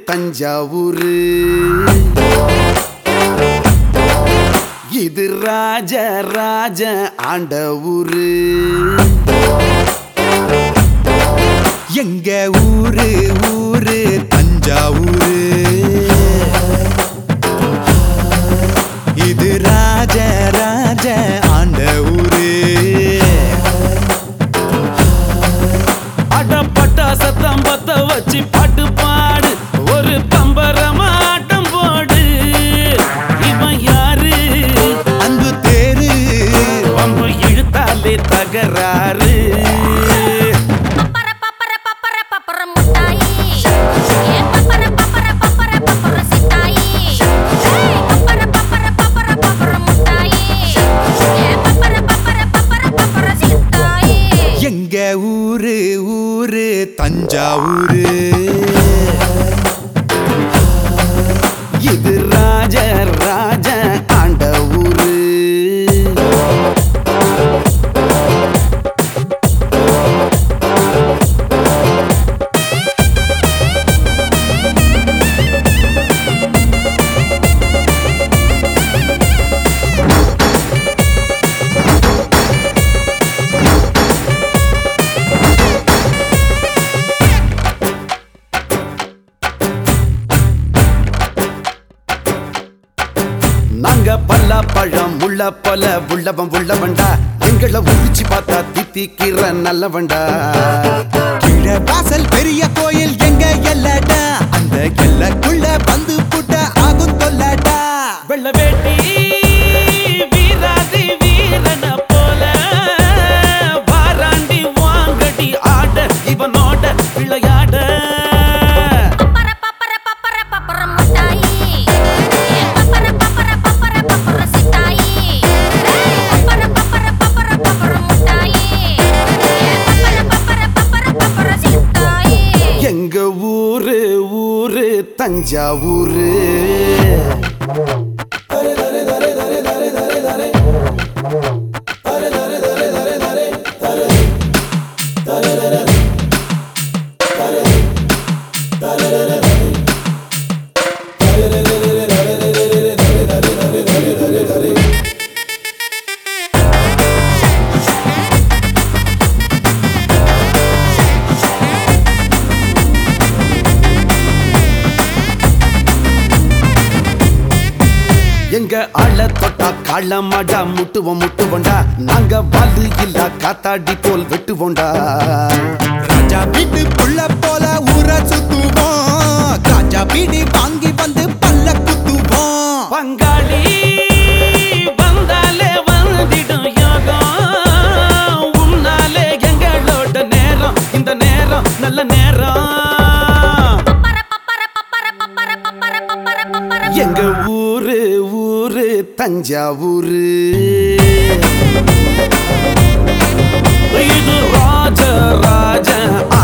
தஞ்சாவூரு இது ராஜ ராஜ ஆண்ட ஊரு எங்க ஊரு ஊரு தஞ்சாவூரு இது ராஜ ராஜ ஆண்ட ஊரு அடப்பட்ட சத்தம் பத்த வச்சு பாட்டு பாடு ஒரு பம்பரமாட்டம் போடு இவன் யாரு அன்பு தேரு பம்பு இழுத்தாலே தகராறு பப்பர பப்பர பப்பர பப்பர முட்டாயி ஏ பப்பர பப்பர பப்பர பப்பர சிட்டாயி ஏய் பப்பர பப்பர பப்பர பப்பர முட்டாயி ஏ பப்பர பப்பர பப்பர பப்பர சிட்டாயி எங்க ஊரு ஊரு தஞ்சாவூரு இது ராஜ ராஜ ஆண்ட ஊரு நாங்க பல்லா பழம் உள்ள போல உள்ளவன் உள்ளவன்டா எங்களை உரிச்சு பார்த்தா தித்திக்கிற நல்லவன்டா கீழ வாசல் பெரிய கோயில் எங்க எல்லடா அந்த எல்லக்குள்ள வந்து புட்ட ஆகும் தொல்லடா வெள்ள வேட்டி வீராதி வீரன போல வாராண்டி வாங்கடி ஆட இவனோட விளையாட பப்பர பப்பர பப்பர பப்பர முட்டாயி ஏ பப்பர பப்பர பப்பர பப்பர சிட்டாயி ஏய் பப்பர பப்பர பப்பர பப்பர முட்டாயி ஏ பப்பர பப்பர பப்பர பப்பர சிட்டாயி எங்க ஊரு ஊரு தஞ்சாவூரு எங்க ஆள தொட்டா காளமாடா முட்டுவோம் முட்டுவோண்டா நாங்க வாலு இல்ல காத்தாடி போல் வெட்டுவோண்டா ராஜா வீட்டு புள்ள போல ஊர சுத்துவோம் ராஜா வீடு வாங்கி வந்து பல்ல குத்துவோம் பங்காளி வந்தாலே வந்திடும் யோகம் உன்னாலே எங்களோட நேரம் இந்த நேரம் நல்ல நேரம் பப்பர பப்பர பப்பர பப்பர பப்பர பப்பர பப்பர எங்க ஊரு ஊரு தஞ்சாவூரு இது ராஜ ராஜ